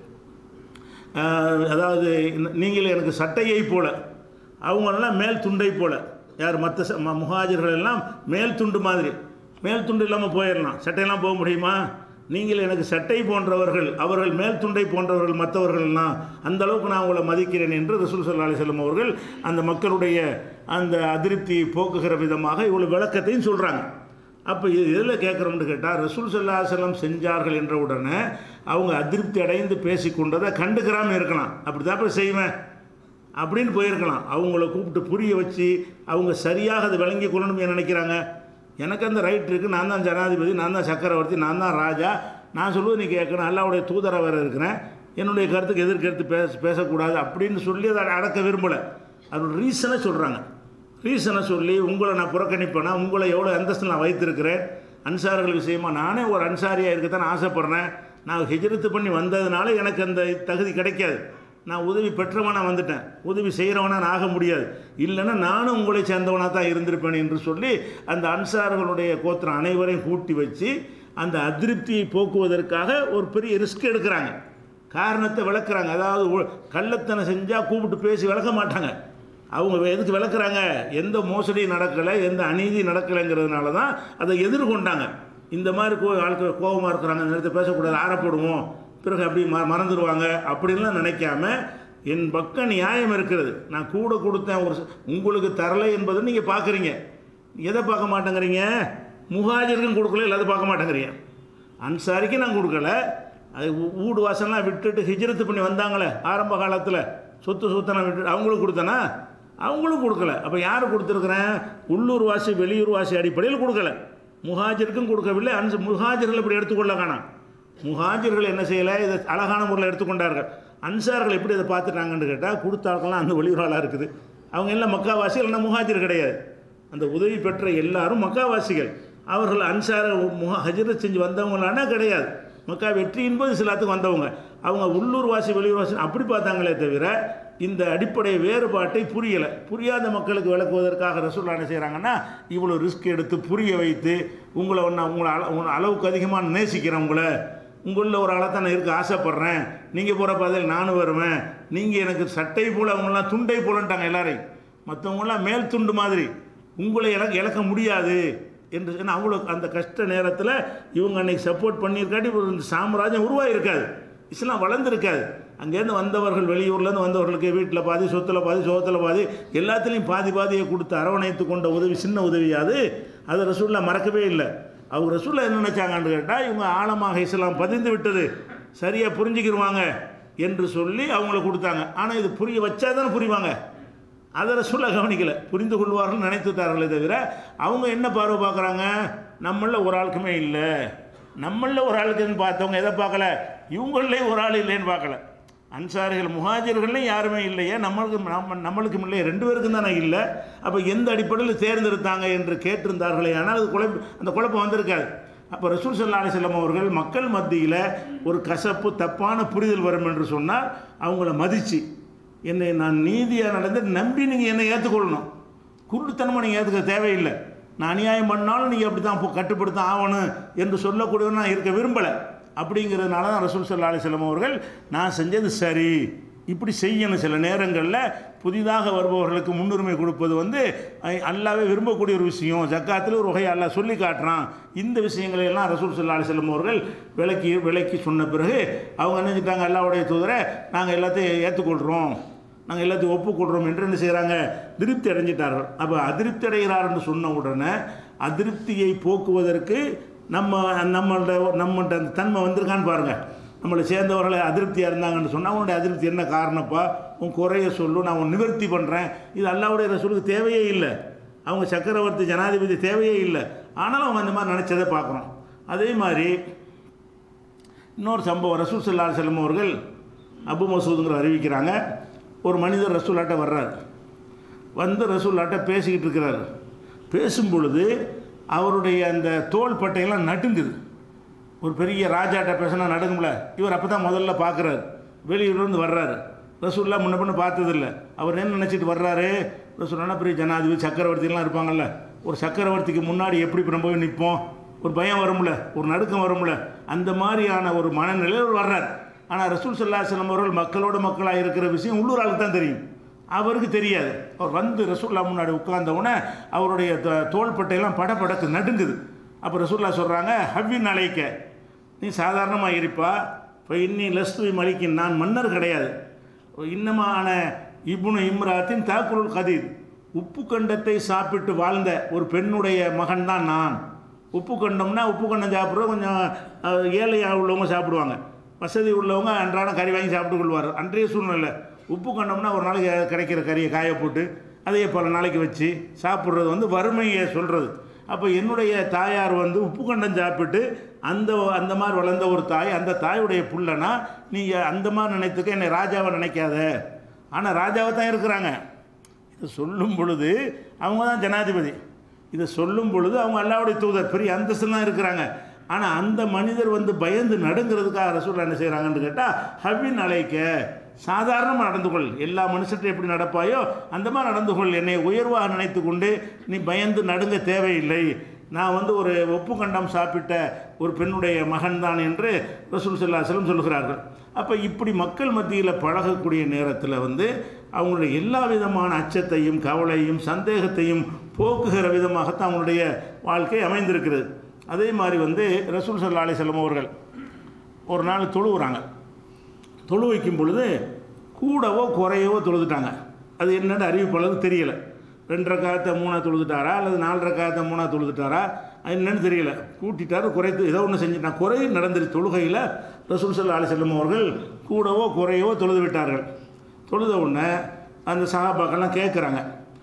ஆஹ், அதாவது இந்த- நீங்கள் எனக்கு சட்டையை போல அவங்களெல்லாம் மேல் துண்டை போல யார் மற்ற ச- ம- முஹாஜிர்கள் எல்லாம் மேல் துண்டு மாதிரி மேல் துண்டு இல்லாமல் போயிடலாம் சட்டையெல்லாம் போக முடியுமா நீங்கள் எனக்கு சட்டை போன்றவர்கள் அவர்கள் மேல் துண்டை போன்றவர்கள் மற்றவர்கள்லாம் அந்த அளவுக்கு நான் உங்களை மதிக்கிறேன் என்று ரசூல் சல்லா அலிஸ்லம் அவர்கள் அந்த மக்களுடைய அந்த அதிருப்தி போக்குகிற விதமாக இவ்வளோ விளக்கத்தையும் சொல்கிறாங்க அப்போ இது எதில் கேட்குறோம்னு கேட்டால் ரசூல் சல்லா செல்லம் செஞ்சார்கள் என்ற உடனே அவங்க அதிருப்தி அடைந்து பேசிக்கொண்டதை கண்டுக்கிறாமல் இருக்கலாம் அப்படி தான் இப்போ செய்வேன் அப்படின்னு போயிருக்கலாம் அவங்கள கூப்பிட்டு புரிய வச்சு அவங்க சரியாக அதை விளங்கி கொள்ளணும்னு நினைக்கிறாங்க எனக்கு அந்த ரைட் இருக்குது நான் தான் ஜனாதிபதி நான் தான் சக்கரவர்த்தி நான் தான் ராஜா நான் சொல்லுவது நீ கேட்கணும் அல்லாவுடைய தூதராக வேறு இருக்கிறேன் என்னுடைய கருத்துக்கு எதிர்கருத்து பேச பேசக்கூடாது அப்படின்னு சொல்லி அதை அடக்க விரும்பலை அதோட ரீசனை சொல்கிறாங்க ரீசனை சொல்லி உங்களை நான் புறக்கணிப்பேனா உங்களை எவ்வளோ அந்தஸ்து நான் வைத்திருக்கிறேன் அன்சார்கள் விஷயமா நானே ஒரு அன்சாரியாக இருக்கத்தான் ஆசைப்பட்றேன் நான் ஹிஜ்ரத்து பண்ணி வந்ததுனால எனக்கு அந்த தகுதி கிடைக்காது நான் உதவி பெற்றவனா வந்துட்டேன் உதவி செய்கிறவனா நான் ஆக முடியாது இல்லைன்னா நானும் உங்களை சேர்ந்தவனாக தான் இருந்திருப்பேன் என்று சொல்லி அந்த அன்சார்களுடைய கோத்திரம் அனைவரையும் கூட்டி வச்சு அந்த அதிருப்தியை போக்குவதற்காக ஒரு பெரிய ரிஸ்க் எடுக்கிறாங்க காரணத்தை விளக்குறாங்க அதாவது ஒ- கள்ளத்தனம் செஞ்சால் கூப்பிட்டு பேசி விளக்க மாட்டாங்க அவங்க எதுக்கு விளக்குறாங்க எந்த மோசடியும் நடக்கலை எந்த அநீதி நடக்கலைங்கிறதுனால தான் அதை எதிர்கொண்டாங்க இந்த மாதிரி கோ ஆட்கள் கோபமாக இருக்கிறாங்க இந்த நேரத்தை பேசக்கூடாது ஆறப்படுவோம் பிறகு அப்படி ம மறந்துடுவாங்க அப்படின்லாம் நினைக்காம என் பக்கம் நியாயம் இருக்கிறது நான் கூட கொடுத்தேன் ஒரு ச- உங்களுக்கு தரலை என்பதை நீங்கள் பார்க்குறீங்க எதை பார்க்க மாட்டேங்கிறீங்க முகாஜருக்கும் கொடுக்கல எல்லாத்தையும் பார்க்க மாட்டேங்கிறீங்க அன்சாரிக்கு நான் கொடுக்கல அது ஊ- வீடு வாசல்லாம் விட்டுட்டு ஹிஜ்ரத்து பண்ணி வந்தாங்களே ஆரம்ப காலத்தில் சொத்து சொத்தனை விட்டு அவங்களுக்கு கொடுத்தனா அவங்களும் கொடுக்கல அப்போ யார் கொடுத்துருக்குறேன் உள்ளூர் வாசி வெளியூர் வாசி அடிப்படையில் கொடுக்கல முஹாஜருக்கும் கொடுக்கவில்லை அன்சு முஹாஜர்கள் இப்படி எடுத்துக்கொள்ள காணாம் முஹாஜர்கள் என்ன செய்யலை இதை அழகான முறையில் எடுத்துக்கொண்டார்கள் அன்சார்கள் எப்படி இதை பார்த்துட்டாங்கன்னு கேட்டால் கொடுத்தாக்கெல்லாம் அந்த வெளியூராளாக இருக்குது அவங்க எல்லாம் மக்காவாசி இல்லைன்னா முஹாஜர் கிடையாது அந்த உதவி பெற்ற எல்லாரும் மக்காவாசிகள் அவர்கள் அன்சார முக ஹஜரத் செஞ்சு வந்தவங்களானா கிடையாது மக்கா வெற்றி என்பது சிலாத்துக்கு வந்தவங்க அவங்க உள்ளூர் வாசி வெளியூர் வாசி அப்படி பார்த்தாங்களே தவிர இந்த அடிப்படை வேறுபாட்டை புரியலை புரியாத மக்களுக்கு விளக்குவதற்காக ரசூல்லா என்ன செய்கிறாங்கன்னா இவ்வளோ ரிஸ்க் எடுத்து புரிய வைத்து உங்களை ஒன்று உங்களை அள உங்களை அளவுக்கு அதிகமாக நேசிக்கிறேன் உங்களை உங்களில் ஒரு ஆளை தான் நான் இருக்க ஆசைப்பட்றேன் நீங்கள் போகிற பாதையில் நானும் வருவேன் நீங்கள் எனக்கு சட்டை போல் அவங்களாம் துண்டை போலன்ட்டாங்க எல்லாரையும் மற்றவங்களாம் மேல் துண்டு மாதிரி உங்களை எனக்கு இழக்க முடியாது என்று ஏன்னா அவ்வளோ அந்த கஷ்ட நேரத்தில் இவங்க அன்னைக்கு சப்போர்ட் பண்ணியிருக்காட்டி ஒரு இந்த சாம்ராஜ்யம் உருவாகிருக்காது இஸ்லாம் வளர்ந்துருக்காது அங்கேருந்து வந்தவர்கள் வெளியூர்லேருந்து வந்தவர்களுக்கு வீட்டில் பாதி சொத்தில் பாதி சோகத்தில் பாதி எல்லாத்துலேயும் பாதி பாதியை கொடுத்து அரவணைத்து கொண்ட உதவி சின்ன உதவியாது அதை ரசூல்லா மறக்கவே இல்லை அவங்க ரசூல்லா என்ன நினச்சாங்கன்னு கேட்டால் இவங்க ஆழமாக இஸ்லாம் பதிந்து விட்டது சரியாக புரிஞ்சுக்கிருவாங்க என்று சொல்லி அவங்கள கொடுத்தாங்க ஆனால் இது புரிய வச்சா தானே புரிவாங்க அதை ரசூல்லா கவனிக்கல புரிந்து கொள்வார்கள் நினைத்துட்டார்களே தவிர அவங்க என்ன பார்வை பார்க்குறாங்க நம்மள ஒரு ஆளுக்குமே இல்லை நம்மள ஒரு ஆளுக்குன்னு பார்த்தவங்க எதை பார்க்கல இவங்களே ஒரு ஆள் இல்லைன்னு பார்க்கல அன்சாரிகள் முஹாஜர்கள்லையும் யாருமே இல்லையே நம்மளுக்கு நம்ம நம்மளுக்கும் இல்லையே ரெண்டு பேருக்கும் தானே இல்லை அப்போ எந்த அடிப்படையில் தேர்ந்தெடுத்தாங்க என்று கேட்டிருந்தார்களே ஆனால் அது குழப்ப அந்த குழப்பம் வந்திருக்காது அப்போ ரசூல் சல்லா அலிஸ்லாம் அவர்கள் மக்கள் மத்தியில் ஒரு கசப்பு தப்பான புரிதல் வரும் என்று சொன்னால் அவங்கள மதித்து என்னை நான் நீதியாக நடந்து நம்பி நீங்கள் என்னை ஏற்றுக்கொள்ளணும் குருட்டுத்தனமாக நீங்கள் ஏற்றுக்க தேவையில்லை நான் அநியாயம் பண்ணாலும் நீங்கள் அப்படி தான் கட்டுப்படுத்த ஆகணும் என்று சொல்லக்கூடியவன் நான் இருக்க விரும்பலை அப்படிங்கிறதுனால தான் ரசூல் சல்லா அலிஸ்லாம் அவர்கள் நான் செஞ்சது சரி இப்படி செய்யணும் சில நேரங்களில் புதிதாக வருபவர்களுக்கு முன்னுரிமை கொடுப்பது வந்து அஹ், அல்லாவே விரும்பக்கூடிய ஒரு விஷயம் ஜக்காத்தில் ஒரு வகை அல்லாஹ் சொல்லி காட்டுறான் இந்த விஷயங்களை எல்லாம் ரசூல் சல்லா அலிஸ்லாம் அவர்கள் விளக்கி விளக்கி சொன்ன பிறகு அவங்க என்ன செஞ்சிட்டாங்க அல்லாவுடைய தூதரை நாங்கள் எல்லாத்தையும் ஏற்றுக்கொள்கிறோம் நாங்கள் எல்லாத்தையும் ஒப்புக்கொள்கிறோம் என்று என்ன செய்கிறாங்க திருப்தி அடைஞ்சிட்டார்கள் அப்போ அதிருப்தி அடைகிறார் என்று சொன்ன உடனே அதிருப்தியை போக்குவதற்கு நம்ம நம்மள்ட நம்மள்ட்ட அந்த தன்மை வந்திருக்கான்னு பாருங்கள் நம்மளை சேர்ந்தவர்களை அதிருப்தியாக இருந்தாங்கன்னு சொன்னால் அவனுடைய அதிருப்தி என்ன காரணப்பா உன் குறைய சொல்லு நான் உன் நிவர்த்தி பண்ணுறேன் இது அல்லாவுடைய ரசூலுக்கு தேவையே இல்லை அவங்க சக்கரவர்த்தி ஜனாதிபதி தேவையே இல்லை ஆனாலும் அவங்க அந்த மாதிரி நினச்சதை பார்க்குறோம் அதே மாதிரி இன்னொரு சம்பவம் ரசூல் சல்லா செல்லம் அவர்கள் அபு மசூதுங்கிற அறிவிக்கிறாங்க ஒரு மனிதர் ரசூலாட்ட வர்றார் வந்து ரசூல்லாட்ட பேசிக்கிட்டு இருக்கிறார் பேசும் பொழுது அவருடைய அந்த தோள் பட்டையெல்லாம் நடுங்குது ஒரு பெரிய ராஜாட்ட பேசினா நடுங்கும்ல இவர் அப்போ தான் முதல்ல பார்க்குறாரு வெளியூர்லேருந்து வர்றாரு ரசூல்லா முன்ன பின்ன பார்த்ததில்ல அவர் என்ன நினச்சிட்டு வர்றாரு ரசூல்லானா பெரிய ஜனாதிபதி சக்கரவர்த்திலாம் இருப்பாங்கல்ல ஒரு சக்கரவர்த்திக்கு முன்னாடி எப்படி இப்ப நம்ம போய் நிற்போம் ஒரு பயம் வரும்ல ஒரு நடுக்கம் வரும்ல அந்த மாதிரியான ஒரு மனநிலையில் அவர் வர்றார் ஆனால் ரசூல் சல்லாஹலம் அவர்கள் மக்களோட மக்களாக இருக்கிற விஷயம் உள்ளூர் ஆளுக்கு தான் தெரியும் அவருக்கு தெரியாது அவர் வந்து ரசூல்லா முன்னாடி உட்கார்ந்த உடனே அவருடைய த- தோள்பட்டையெல்லாம் படபடக்கு நடுங்குது அப்போ ரசூல்லா சொல்கிறாங்க ஹவ்வின் அழைக்க நீ சாதாரணமாக இருப்பா இப்போ இன்னி லஸ்து மலிக்கின் நான் மன்னர் கிடையாது இன்னமான இப்னு இம்ராத்தின் தாக்குல் கதீர் உப்பு கண்டத்தை சாப்பிட்டு வாழ்ந்த ஒரு பெண்ணுடைய மகன் தான் நான் உப்பு கண்டம்னா உப்பு கண்டம் சாப்பிட்றது கொஞ்சம் அஹ், ஏழையாக உள்ளவங்க சாப்பிடுவாங்க வசதி உள்ளவங்க அன்றாடம் கறி வாங்கி சாப்பிட்டு கொள்வார் அன்றைய சூழ்நிலை உப்பு கண்டம்னா ஒரு நாளைக்கு கிடைக்கிற கறியை காய போட்டு அதையே பல நாளைக்கு வச்சு சாப்பிட்றது வந்து வறுமையை சொல்கிறது அப்போ என்னுடைய தாயார் வந்து உப்பு கண்டம் சாப்பிட்டு அந்த அந்த மாதிரி வளர்ந்த ஒரு தாய் அந்த தாயுடைய புள்ளனா நீ அந்த மாதிரி நினைத்துக்க என்னை ராஜாவை நினைக்காத ஆனால் ராஜாவை தான் இருக்கிறாங்க இதை சொல்லும் பொழுது அவங்க தான் ஜனாதிபதி இதை சொல்லும் பொழுது அவங்க அல்லாவுடைய தூதர் பெரிய அந்தஸ்து தான் இருக்கிறாங்க ஆனால் அந்த மனிதர் வந்து பயந்து நடுங்கிறதுக்காக ரசூல்லா என்ன செய்கிறாங்கன்னு கேட்டால் ஹவ்வின் அழைக்க சாதாரணமாக நடந்து கொள் எல்லா மனுஷர்கிட்ட எப்படி நடப்பாயோ அந்த மாதிரி நடந்து கொள் என்னை உயர்வாக நினைத்து கொண்டு நீ பயந்து நடுங்க தேவையில்லை நான் வந்து ஒரு ஒப்பு கண்டம் சாப்பிட்ட ஒரு பெண்ணுடைய மகன் தான் என்று ரசூல் சல்லாஹலம் சொல்கிறார்கள் அப்போ இப்படி மக்கள் மத்தியில் பழகக்கூடிய நேரத்தில் வந்து அவங்களுடைய எல்லா விதமான அச்சத்தையும் கவலையும் சந்தேகத்தையும் போக்குகிற விதமாகத்தான் அவங்களுடைய வாழ்க்கை அமைந்திருக்கிறது அதே மாதிரி வந்து ரசூல் சல்லா அலிசல்லம் அவர்கள் ஒரு நாள் தொழுவுறாங்க தொழு வைக்கும் பொழுது கூடவோ குறையவோ தொழுதுட்டாங்க அது என்னன்னு அறிவிப்பாளருக்கு தெரியலை ரெண்டு ரக்காயத்தை மூணா தொழுதுட்டாரா அல்லது நாலு ரக்காயத்தை மூணா தொழுதுட்டாரா அது என்னன்னு தெரியல கூட்டிட்டாரு குறைத்து ஏதோ ஒன்று செஞ்சுட்டான் குறை நடந்துருச்சு தொழுகையில் ரசூல் சல்லா அலி செல்லம் அவர்கள் கூடவோ குறையவோ தொழுது விட்டார்கள் தொழுத உடனே அந்த சகாபாக்கெல்லாம் கேட்குறாங்க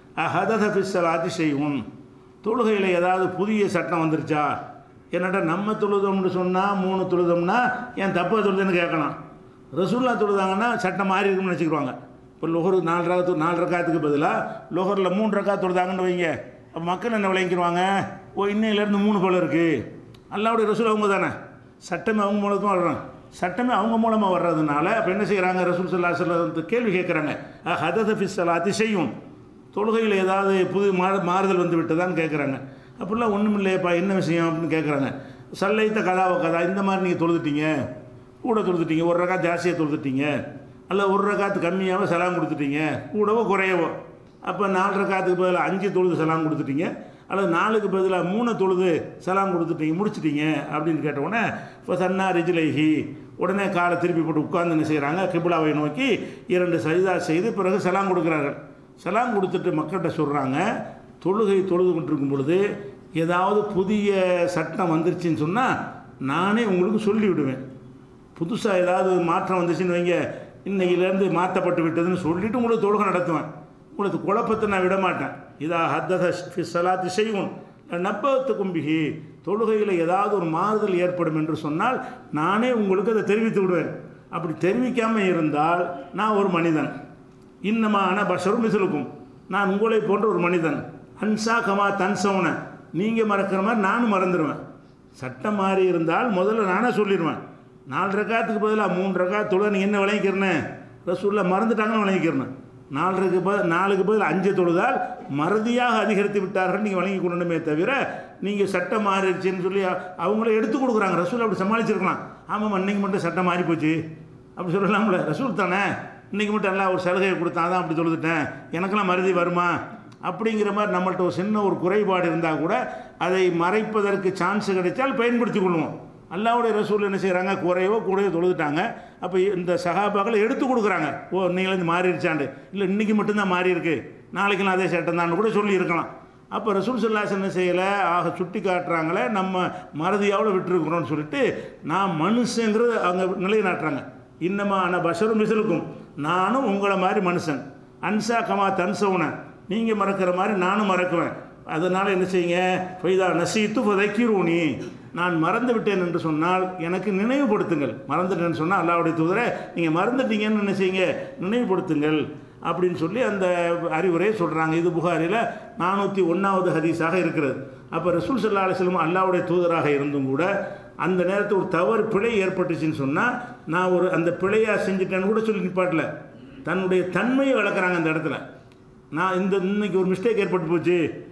ஹதத ஃபிஸ்ஸலாத்தி செய்வோம் தொழுகையில் ஏதாவது புதிய சட்டம் வந்துருச்சா என்னடா நம்ம தொழுதோம்னு சொன்னால் மூணு தொழுதோம்னா ஏன் தப்பாக தொழுதுன்னு கேட்கலாம் ரசூல்லா தொழுதாங்கன்னா சட்டம் மாறி இருக்கும்னு வச்சுக்கிடுவாங்க இப்போ லொஹர் நாலு ரகத்து நாலு ரக்காத்துக்கு பதிலாக லொஹரில் மூணு ரக்கா தொழுதாங்கன்னு வைங்க அப்போ மக்கள் என்ன விளங்கிடுவாங்க ஓ இன்னையிலேருந்து மூணு போல இருக்குது அல்லாவுடைய ரசூல் அவங்க தானே சட்டமே அவங்க மூலமாக வர்றாங்க சட்டமே அவங்க மூலமாக வர்றதுனால அப்போ என்ன செய்கிறாங்க ரசூல் சல்லா சொல்ல கேள்வி கேட்குறாங்க ஹதத ஃபிஸ்ஸலா அதிசயம் தொழுகையில் ஏதாவது புது மாறு மாறுதல் வந்து விட்டதான்னு கேட்குறாங்க அப்படிலாம் ஒன்றும் இல்லையப்பா என்ன விஷயம் அப்படின்னு கேட்குறாங்க சல்லைத்த கதாவ கதா இந்த மாதிரி நீங்கள் தொழுதுட்டீங்க கூட தொழுதுட்டீங்க ஒரு ரகா ஜாஸ்தியாக தொழுதுட்டீங்க அல்ல ஒரு ரகாத்து கம்மியாகவோ சலாம் கொடுத்துட்டீங்க கூடவோ குறையவோ அப்போ நாலு ரகாத்துக்கு பதிலாக அஞ்சு தொழுது சலாம் கொடுத்துட்டீங்க அல்லது நாலுக்கு பதிலாக மூணு தொழுது சலாம் கொடுத்துட்டீங்க முடிச்சிட்டீங்க அப்படின்னு கேட்ட உடனே இப்போ சன்னா ரிஜிலைஹி உடனே காலை திருப்பி போட்டு உட்கார்ந்து என்ன செய்கிறாங்க கிபிலாவை நோக்கி இரண்டு சரிதா செய்து பிறகு சலாம் கொடுக்குறார்கள் சலாம் கொடுத்துட்டு மக்கள்கிட்ட சொல்கிறாங்க தொழுகை தொழுது கொண்டிருக்கும் பொழுது ஏதாவது புதிய சட்டம் வந்துருச்சுன்னு சொன்னால் நானே உங்களுக்கு சொல்லி விடுவேன் புதுசாக ஏதாவது மாற்றம் வந்துச்சுன்னு வைங்க இன்னையிலேருந்து மாற்றப்பட்டு விட்டதுன்னு சொல்லிட்டு உங்களுக்கு தொழுகை நடத்துவேன் உங்களுக்கு குழப்பத்தை நான் விட மாட்டேன் இதா ஹத்தத ஃபி சலாத்தி செய்வோம் நப்பத்து கும்பிகி தொழுகையில் ஏதாவது ஒரு மாறுதல் ஏற்படும் என்று சொன்னால் நானே உங்களுக்கு அதை தெரிவித்து விடுவேன் அப்படி தெரிவிக்காமல் இருந்தால் நான் ஒரு மனிதன் இன்னமான பஷரும் மிசிலுக்கும் நான் உங்களை போன்ற ஒரு மனிதன் அன்சா கமா தன்சவுன நீங்கள் மறக்கிற மாதிரி நானும் மறந்துடுவேன் சட்டம் மாறி இருந்தால் முதல்ல நானே சொல்லிடுவேன் நாலு ரக்காத்துக்கு பதிலாக மூணு ரக்கா தொழுத நீங்கள் என்ன விளங்கிக்கிறனே ரசூலில் மறந்துட்டாங்கன்னு விளங்கிக்கிறேன் நாலருக்கு பதில் நாலுக்கு பதில் அஞ்சு தொழுதால் மறதியாக அதிகரித்து விட்டார்கள் நீங்கள் வழங்கி கொள்ளணுமே தவிர நீங்கள் சட்டம் மாறிடுச்சுன்னு சொல்லி அவங்களே எடுத்து கொடுக்குறாங்க ரசூல் அப்படி சமாளிச்சிருக்கலாம் ஆமாம் அன்னைக்கு மட்டும் சட்டம் மாறி போச்சு அப்படி சொல்லலாம்ல ரசூல் தானே இன்றைக்கி மட்டும் எல்லாம் ஒரு சலுகையை கொடுத்தா தான் அப்படி தொழுதுட்டேன் எனக்கெல்லாம் மருதி வருமா அப்படிங்கிற மாதிரி நம்மள்ட்ட ஒரு சின்ன ஒரு குறைபாடு இருந்தால் கூட அதை மறைப்பதற்கு சான்ஸ் கிடைச்சால் பயன்படுத்தி கொள்வோம் அல்லாவுடைய ரசூல் என்ன செய்கிறாங்க குறையவோ கூடவோ தொழுதுட்டாங்க அப்போ இந்த சகாபாக்களை எடுத்து கொடுக்குறாங்க ஓ இன்னையிலேருந்து மாறிடுச்சாண்டு இல்லை இன்றைக்கி மட்டும்தான் மாறி இருக்கு நாளைக்கெல்லாம் அதே சட்டம் தான் கூட சொல்லி இருக்கலாம் அப்போ ரசூல் சல்லாஸ் என்ன செய்யலை ஆக சுட்டி காட்டுறாங்களே நம்ம மறதியாவில் விட்டுருக்குறோம்னு சொல்லிட்டு நான் மனுஷங்கிறது அவங்க நிலைநாட்டுறாங்க இன்னமான பஷரும் மிசிலுக்கும் நானும் உங்களை மாதிரி மனுஷன் அன்சா கமா தன்சவுன நீங்கள் மறக்கிற மாதிரி நானும் மறக்குவேன் அதனால் என்ன செய்யுங்க ஃபைதா நசீத்து ஃபதைக்கிரூனி நான் மறந்து விட்டேன் என்று சொன்னால் எனக்கு நினைவுபடுத்துங்கள் மறந்துட்டேன்னு சொன்னால் அல்லாவுடைய தூதரை நீங்கள் மறந்துட்டீங்கன்னு என்ன செய்யுங்க நினைவுபடுத்துங்கள் அப்படின்னு சொல்லி அந்த அறிவுரையை சொல்கிறாங்க இது புகாரில் நானூற்றி ஒன்றாவது ஹதீஸாக இருக்கிறது அப்போ ரசூல் சல்லா அலிஸ்லம் அல்லாவுடைய தூதராக இருந்தும் கூட அந்த நேரத்தில் ஒரு தவறு பிழை ஏற்பட்டுச்சுன்னு சொன்னால் நான் ஒரு அந்த பிழையாக செஞ்சுட்டேன்னு கூட சொல்லி நிப்பாட்டல தன்னுடைய தன்மையை வளர்க்குறாங்க அந்த இடத்துல நான் இந்த இன்னைக்கு ஒரு மிஸ்டேக் ஏற்பட்டு போச்சு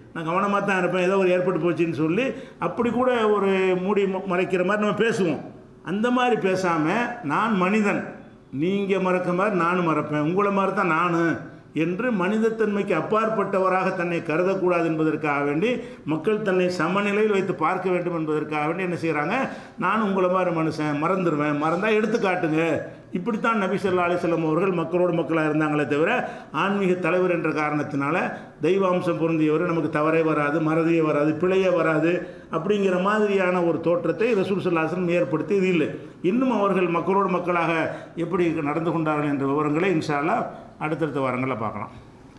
நான் கவனமாக தான் இருப்பேன் ஏதோ ஒரு ஏற்பட்டு போச்சுன்னு சொல்லி அப்படி கூட ஒரு மூடி ம- மறைக்கிற மாதிரி நம்ம பேசுவோம் அந்த மாதிரி பேசாமல் நான் மனிதன் நீங்கள் மறக்க மாதிரி நானும் மறப்பேன் உங்களை மாதிரி தான் நான் என்று மனிதத்தன்மைக்கு அப்பாற்பட்டவராக தன்னை கருதக்கூடாது என்பதற்காக வேண்டி மக்கள் தன்னை சமநிலையில் வைத்து பார்க்க வேண்டும் என்பதற்காக வேண்டி என்ன செய்கிறாங்க நான் உங்களை மாதிரி மனுஷன் மறந்துடுவேன் மறந்தால் எடுத்து காட்டுங்க இப்படித்தான் நபி ஸல்லல்லாஹு அலைஹி வஸல்லம் அவர்கள் மக்களோடு மக்களாக இருந்தாங்களே தவிர ஆன்மீக தலைவர் என்ற காரணத்தினால தெய்வாம்சம் பொருந்தியவர் நமக்கு தவறே வராது மறதியே வராது பிழையே வராது அப்படிங்கிற மாதிரியான ஒரு தோற்றத்தை ரசூல் சல்லாசனம் ஏற்படுத்தி இது இல்லை இன்னும் அவர்கள் மக்களோடு மக்களாக எப்படி நடந்து கொண்டார்கள் என்ற விவரங்களை இன்ஷா அல்லாஹ் அடுத்தடுத்த வாரங்களில் பார்க்கலாம்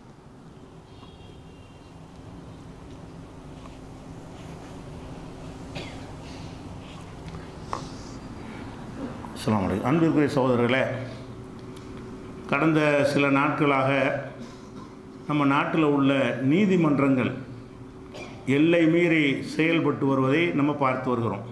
அஸ்ஸலாமு அலைக்கும் அன்பிற்குரிய சகோதரர்களே கடந்த சில நாட்களாக நம்ம நாட்டில் உள்ள நீதிமன்றங்கள் எல்லை மீறி செயல்பட்டு வருவதை நம்ம பார்த்து வருகிறோம்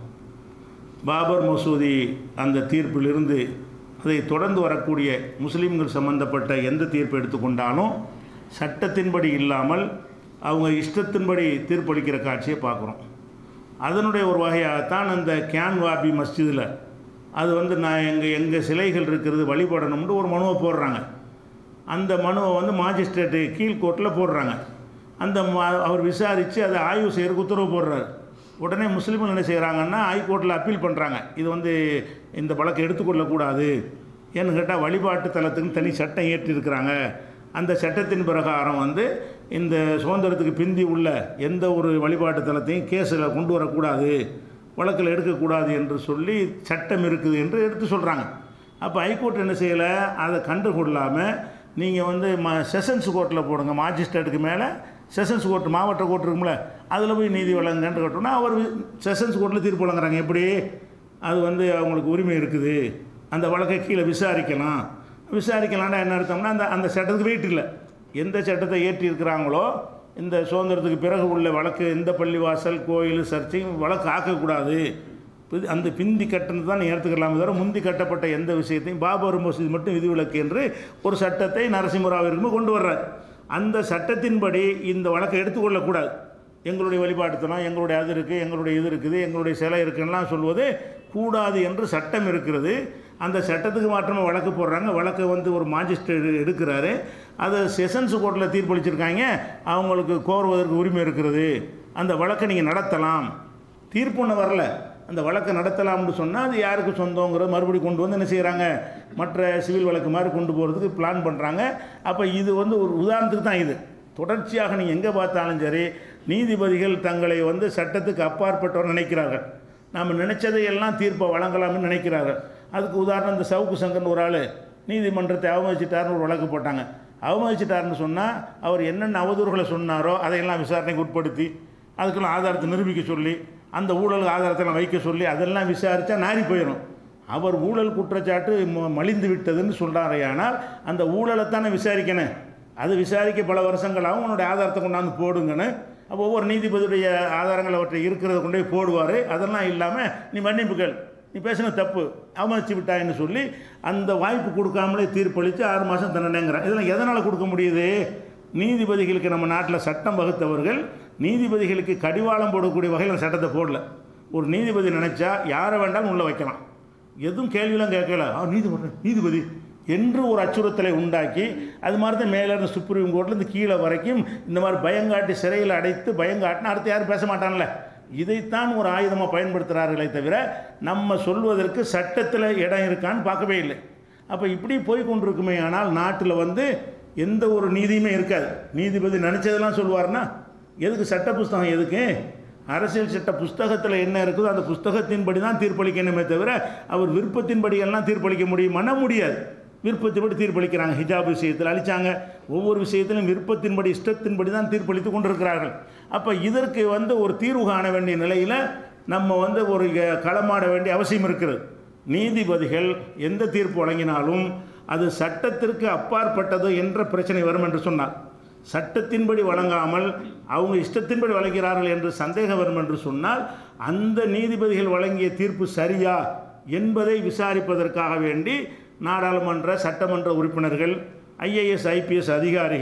பாபர் மசூதி அந்த தீர்ப்பிலிருந்து அதை தொடர்ந்து வரக்கூடிய முஸ்லீம்கள் சம்பந்தப்பட்ட எந்த தீர்ப்பு எடுத்துக்கொண்டாலும் சட்டத்தின்படி இல்லாமல் அவங்க இஷ்டத்தின்படி தீர்ப்பளிக்கிற காட்சியை பார்க்குறோம் அதனுடைய ஒரு வகையாகத்தான் அந்த கேன்வாபி மஸ்ஜிதில் அது வந்து நான் எங்கள் எங்கள் சிலைகள் இருக்கிறது வழிபடணும்னு ஒரு மனுவை போடுறாங்க அந்த மனுவை வந்து மாஜிஸ்ட்ரேட்டு கீழ்கோர்ட்டில் போடுறாங்க அந்த ம- அவர் விசாரித்து அதை ஆய்வு செய்யறதுக்கு உத்தரவு போடுறாரு உடனே முஸ்லீம்கள் என்ன செய்கிறாங்கன்னா ஹைகோர்ட்டில் அப்பீல் பண்ணுறாங்க இது வந்து இந்த வழக்கை எடுத்துக்கொள்ளக்கூடாது ஏன்னு கேட்டால் வழிபாட்டு தலத்துக்கு தனி சட்டம் ஏற்றிருக்கிறாங்க அந்த சட்டத்தின் பிரகாரம் வந்து இந்த சுதந்திரத்துக்கு பிந்தி உள்ள எந்த ஒரு வழிபாட்டு தலத்தையும் கேஸில் கொண்டு வரக்கூடாது வழக்கில் எடுக்கக்கூடாது என்று சொல்லி சட்டம் இருக்குது என்று எடுத்து சொல்கிறாங்க அப்போ ஹைகோர்ட் என்ன செய்யலை அதை கண்டு கொள்ளாமல் நீங்கள் வந்து ம செஷன்ஸ் கோர்ட்டில் போடுங்க மாஜிஸ்ட்ரேட்டுக்கு மேலே செஷன்ஸ் கோர்ட் மாவட்ட கோர்ட் இருக்கும்ல அதில் போய் நீதி வழங்கன்னு கேட்டோம்னா அவர் செஷன்ஸ் கோர்ட்டில் தீர்ப்பு வழங்குறாங்க எப்படி அது வந்து அவங்களுக்கு உரிமை இருக்குது அந்த வழக்கை கீழே விசாரிக்கலாம் விசாரிக்கலாம்னா என்ன அர்த்தம்னா அந்த அந்த சட்டத்துக்கு வெயிட் இல்லை எந்த சட்டத்தை ஏற்றி இருக்கிறாங்களோ இந்த சுதந்திரத்துக்கு பிறகு உள்ள வழக்கு எந்த பள்ளிவாசல் கோயில் சர்ச்சையும் வழக்கு ஆக்கக்கூடாது பிதி- அந்த பிந்தி கட்டினது தான் நீ எடுத்துக்கலாமே தவிர முந்தி கட்டப்பட்ட எந்த விஷயத்தையும் பாபர் மசூதி மட்டும் விதிவிலக்கு என்று ஒரு சட்டத்தை நரசிம்மராவிற்கு கொண்டு வர்றார் அந்த சட்டத்தின்படி இந்த வழக்கை எடுத்துக்கொள்ளக்கூடாது எங்களுடைய வழிபாட்டுத்தனம் எங்களுடைய அது இருக்குது எங்களுடைய இது இருக்குது எங்களுடைய சிலை இருக்குன்னெலாம் சொல்வது கூடாது என்று சட்டம் இருக்கிறது அந்த சட்டத்துக்கு மாற்றமாக வழக்கு போடுறாங்க வழக்கை வந்து ஒரு மாஜிஸ்ட்ரேட் எடுக்கிறாரு அதை செஷன்ஸ் கோர்ட்டில் தீர்ப்பளிச்சிருக்காங்க அவங்களுக்கு கோருவதற்கு உரிமை இருக்கிறது அந்த வழக்கை நீங்கள் நடத்தலாம் தீர்ப்பு ஒன்று வரல அந்த வழக்கை நடத்தலாம்னு சொன்னால் அது யாருக்கு சொந்தங்கிறது மறுபடியும் கொண்டு வந்து என்ன செய்கிறாங்க மற்ற சிவில் வழக்கு மாதிரி கொண்டு போகிறதுக்கு பிளான் பண்ணுறாங்க அப்போ இது வந்து ஒரு உதாரணத்துக்கு தான் இது தொடர்ச்சியாக நீங்கள் எங்கே பார்த்தாலும் சரி நீதிபதிகள் தங்களை வந்து சட்டத்துக்கு அப்பாற்பட்டவர் நினைக்கிறார்கள் நாம் நினைச்சதை எல்லாம் தீர்ப்பை வழங்கலாம்னு நினைக்கிறார்கள் அதுக்கு உதாரணம் இந்த சவுக்கு சங்கர்னு ஒரு ஆள் நீதிமன்றத்தை அவமதிச்சிட்டாருன்னு ஒரு வழக்கு போட்டாங்க அவமதிச்சிட்டாருன்னு சொன்னால் அவர் என்னென்ன அவதூறுகளை சொன்னாரோ அதையெல்லாம் விசாரணைக்கு உட்படுத்தி அதுக்கெல்லாம் ஆதாரத்தை நிரூபிக்க சொல்லி அந்த ஊழல் ஆதாரத்தெல்லாம் வைக்க சொல்லி அதெல்லாம் விசாரித்தா நாரி போயிடும் அவர் ஊழல் குற்றச்சாட்டு ம- மலிந்து விட்டதுன்னு சொல்கிறாரே ஆனால் அந்த ஊழலைத்தானே விசாரிக்கணும் அது விசாரிக்க பல வருஷங்களாகவும் உன்னுடைய ஆதாரத்தை கொண்டாந்து போடுங்கன்னு அப்போ ஒவ்வொரு நீதிபதியுடைய ஆதாரங்கள் அவற்றை இருக்கிறத கொண்டு போய் போடுவார் அதெல்லாம் இல்லாமல் நீ மன்னிப்புகள் நீ பேசின தப்பு அவமதிச்சு விட்டாயின்னு சொல்லி அந்த வாய்ப்பு கொடுக்காமலே தீர்ப்பளித்து ஆறு மாதம் தண்டனைங்கிறான் இதெல்லாம் எதனால் கொடுக்க முடியுது நீதிபதிகளுக்கு நம்ம நாட்டில் சட்டம் வகுத்தவர்கள் நீதிபதிகளுக்கு கடிவாளம் போடக்கூடிய வகையில் அந்த சட்டத்தை போடல ஒரு நீதிபதி நினச்சா யாரை வேண்டாலும் உள்ளே வைக்கலாம் எதுவும் கேள்வியெல்லாம் கேட்கல ஆ நீதிபதி நீதிபதி என்று ஒரு அச்சுறுத்தலை உண்டாக்கி அது மாதிரி தான் மேலே இருந்து சுப்ரீம் கோர்ட்லேருந்து கீழே வரைக்கும் இந்த மாதிரி பயங்காட்டி சிறையில் அடைத்து பயங்காட்டினா அடுத்து யாரும் பேச மாட்டான்ல இதைத்தான் ஒரு ஆயுதமாக பயன்படுத்துகிறார்களே தவிர நம்ம சொல்வதற்கு சட்டத்தில் இடம் இருக்கான்னு பார்க்கவே இல்லை அப்போ இப்படி போய் கொண்டிருக்குமே ஆனால் நாட்டில் வந்து எந்த ஒரு நீதியுமே இருக்காது நீதிபதி நினச்சதெல்லாம் சொல்லுவார்னா எதுக்கு சட்ட புஸ்தகம் எதுக்கு அரசியல் சட்ட புஸ்தகத்தில் என்ன இருக்குதோ அந்த புஸ்தகத்தின்படி தான் தீர்ப்பளிக்கணுமே தவிர அவர் விருப்பத்தின்படி எல்லாம் தீர்ப்பளிக்க முடியுமானா முடியாது விருப்பத்தின்படி தீர்ப்பளிக்கிறாங்க ஹிஜாப் விஷயத்தில் அழிச்சாங்க ஒவ்வொரு விஷயத்திலும் விருப்பத்தின்படி இஷ்டத்தின்படி தான் தீர்ப்பளித்து கொண்டிருக்கிறார்கள் அப்போ இதற்கு வந்து ஒரு தீர்வு காண வேண்டிய நிலையில் நம்ம வந்து ஒரு இ- களமாட வேண்டிய அவசியம் இருக்கிறது நீதிபதிகள் எந்த தீர்ப்பு வழங்கினாலும் அது சட்டத்திற்கு அப்பாற்பட்டது என்ற பிரச்சனை வரும் என்று சொன்னார் சட்டத்தின்படி வழங்காமல் அவங்க இஷ்டத்தின்படி வழங்குகிறார்கள் என்று சந்தேகம் வரும் என்று சொன்னால் அந்த நீதிபதிகள் வழங்கிய தீர்ப்பு சரியா என்பதை விசாரிப்பதற்காக வேண்டி நாடாளுமன்ற சட்டமன்ற உறுப்பினர்கள் ஐஏஎஸ் ஐபிஎஸ் அதிகாரிகள்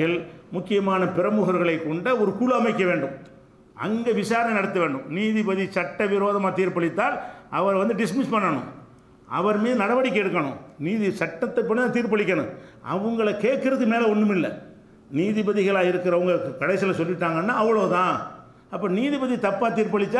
முக்கியமான பிரமுகர்களை கொண்ட ஒரு குழு அமைக்க வேண்டும் அங்கே விசாரணை நடத்த வேண்டும் நீதிபதி சட்டவிரோதமாக தீர்ப்பளித்தால் அவர் வந்து டிஸ்மிஸ் பண்ணணும் அவர் மீது நடவடிக்கை எடுக்கணும் நீதி சட்டத்தை பண்ணி தான் தீர்ப்பளிக்கணும் அவங்கள கேட்கறது மேலே ஒன்றும் இல்லை நீதிபதிகளாக இருக்கிறவங்க கடைசியில் சொல்லிட்டாங்கன்னா அவ்வளோதான் அப்போ நீதிபதி தப்பாக தீர்ப்பளித்தா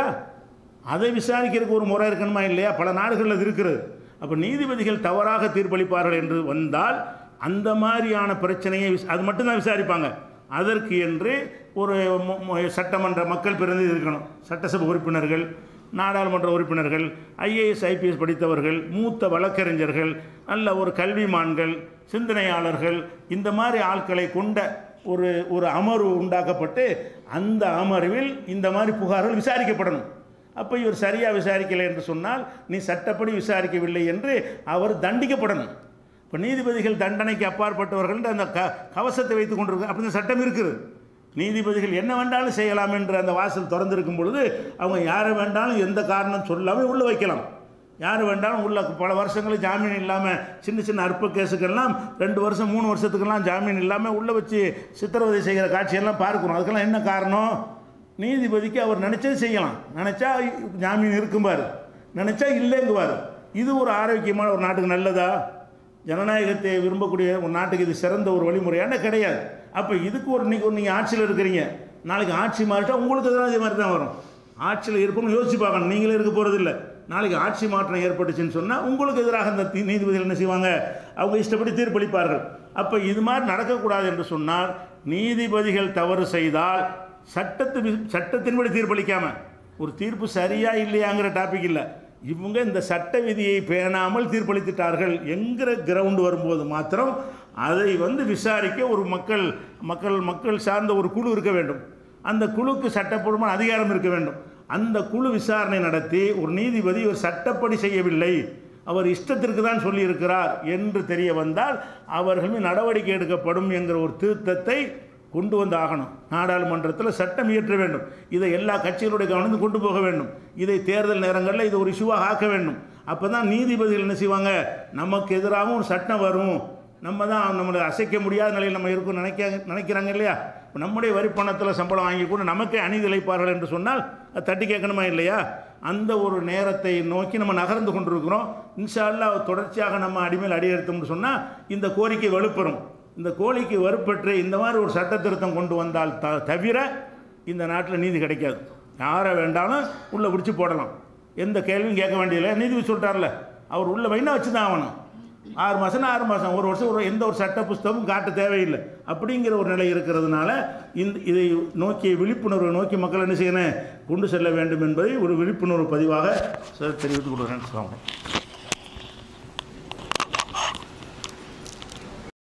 அதை விசாரிக்கிறதுக்கு ஒரு முறை இருக்கணுமா இல்லையா பல நாடுகளில் இது இருக்கிறது அப்போ நீதிபதிகள் தவறாக தீர்ப்பளிப்பார்கள் என்று வந்தால் அந்த மாதிரியான பிரச்சனையை விச- அது மட்டும்தான் விசாரிப்பாங்க அதற்கு என்று ஒரு மு- மு- சட்டமன்ற மக்கள் பிரதிநிதி இருக்கணும் சட்டசபை உறுப்பினர்கள் நாடாளுமன்ற உறுப்பினர்கள் ஐஏஎஸ் ஐபிஎஸ் படித்தவர்கள் மூத்த வழக்கறிஞர்கள் நல்ல ஒரு கல்விமான்கள் சிந்தனையாளர்கள் இந்த மாதிரி ஆட்களை கொண்ட ஒரு ஒரு அமர்வு உண்டாக்கப்பட்டு அந்த அமர்வில் இந்த மாதிரி புகார்கள் விசாரிக்கப்படணும் அப்போ இவர் சரியாக விசாரிக்கலை என்று சொன்னால் நீ சட்டப்படி விசாரிக்கவில்லை என்று அவர் தண்டிக்கப்படணும் இப்போ நீதிபதிகள் தண்டனைக்கு அப்பாற்பட்டவர்கள் அந்த க கவசத்தை வைத்துக் கொண்டிருக்க அப்படி சட்டம் இருக்குது நீதிபதிகள் என்ன வேண்டாலும் செய்யலாம் என்று அந்த வாசல் திறந்திருக்கும் பொழுது அவங்க யாரை வேண்டாலும் எந்த காரணம் சொல்லாமல் உள்ளே வைக்கலாம் யார் வேண்டாலும் உள்ள பல வருஷங்கள் ஜாமீன் இல்லாமல் சின்ன சின்ன அற்ப கேஸுக்கெல்லாம் ரெண்டு வருஷம் மூணு வருஷத்துக்கெல்லாம் ஜாமீன் இல்லாமல் உள்ளே வச்சு சித்திரவதை செய்கிற காட்சியெல்லாம் பார்க்குறோம் அதுக்கெல்லாம் என்ன காரணம் நீதிபதிக்கு அவர் நினச்சது செய்யலாம் நினச்சா ஜாமீன் இருக்கும்பார் நினச்சா இல்லைங்குவார் இது ஒரு ஆரோக்கியமான ஒரு நாட்டுக்கு நல்லதா ஜனநாயகத்தை விரும்பக்கூடிய ஒரு நாட்டுக்கு இது சிறந்த ஒரு வழிமுறையான கிடையாது அப்போ இதுக்கு ஒரு நீங்கள் நீங்கள் ஆட்சியில் இருக்கிறீங்க நாளைக்கு ஆட்சி மாறிட்டா உங்களுக்கு எதிராக இதே மாதிரி தான் வரும் ஆட்சியில் இருக்கணும்னு யோசிச்சு பார்க்கணும் நீங்களே இருக்க போகிறது இல்லை நாளைக்கு ஆட்சி மாற்றம் ஏற்பட்டுச்சுன்னு சொன்னால் உங்களுக்கு எதிராக அந்த தி- நீதிபதிகள் என்ன செய்வாங்க அவங்க இஷ்டப்படி தீர்ப்பளிப்பார்கள் அப்போ இது மாதிரி நடக்கக்கூடாது என்று சொன்னால் நீதிபதிகள் தவறு செய்தால் சட்டத்து வி- சட்டத்தின்படி தீர்ப்பளிக்காம ஒரு தீர்ப்பு சரியா இல்லையாங்கிற டாபிக் இல்லை இவங்க இந்த சட்ட விதியை பேணாமல் தீர்ப்பளித்துட்டார்கள் என்கிற கிரவுண்டு வரும்போது மாத்திரம் அதை வந்து விசாரிக்க ஒரு மக்கள் மக்கள் மக்கள் சார்ந்த ஒரு குழு இருக்க வேண்டும் அந்த குழுக்கு சட்டப்பூர்வமான அதிகாரம் இருக்க வேண்டும் அந்த குழு விசாரணை நடத்தி ஒரு நீதிபதி ஒரு சட்டப்படி செய்யவில்லை அவர் இஷ்டத்திற்கு தான் சொல்லியிருக்கிறார் என்று தெரிய வந்தால் அவர்கள் மீது நடவடிக்கை எடுக்கப்படும் என்கிற ஒரு திருத்தத்தை கொண்டு வந்து ஆகணும் நாடாளுமன்றத்தில் சட்டம் இயற்ற வேண்டும் இதை எல்லா கட்சிகளுடைய கவனத்துக்கு கொண்டு போக வேண்டும் இதை தேர்தல் நேரங்களில் இது ஒரு இஷ்யூவாக ஆக்க வேண்டும் அப்போ தான் நீதிபதிகள் என்ன செய்வாங்க நமக்கு எதிராகவும் ஒரு சட்டம் வரும் நம்ம தான் நம்மளை அசைக்க முடியாத நிலையில் நம்ம இருக்கோம் நினைக்க நினைக்கிறாங்க இல்லையா இப்போ நம்முடைய வரி பணத்தில் சம்பளம் வாங்கி கூட நமக்கே அணிதிழைப்பார்கள் என்று சொன்னால் அது தட்டி கேட்கணுமா இல்லையா அந்த ஒரு நேரத்தை நோக்கி நம்ம நகர்ந்து கொண்டிருக்கிறோம் இன்ஷா அல்லாஹ் தொடர்ச்சியாக நம்ம அடிமையில் அடியெடுத்தோம்னு சொன்னால் இந்த கோரிக்கை வலுப்பெறும் இந்த கோரிக்கை வலுப்பெற்று இந்த மாதிரி ஒரு சட்ட திருத்தம் கொண்டு வந்தால் த தவிர இந்த நாட்டில் நீதி கிடைக்காது யாரை வேண்டாலும் உள்ளே பிடிச்சி போடலாம் எந்த கேள்வியும் கேட்க வேண்டியதில்லை நீதிபதி சொல்லிட்டார்ல அவர் உள்ள வைனா வச்சு தான் ஆகணும் ஆறு மாதம்னா ஆறு மாதம் ஒரு வருஷம் ஒரு எந்த ஒரு சட்ட புஸ்தகமும் காட்ட தேவையில்லை அப்படிங்கிற ஒரு நிலை இருக்கிறதுனால இந்த இதை நோக்கி விழிப்புணர்வை நோக்கி மக்கள் என்ன செய்யணும் கொண்டு செல்ல வேண்டும் என்பதை ஒரு விழிப்புணர்வு பதிவாக தெரிவித்துக் கொள்கிறேன்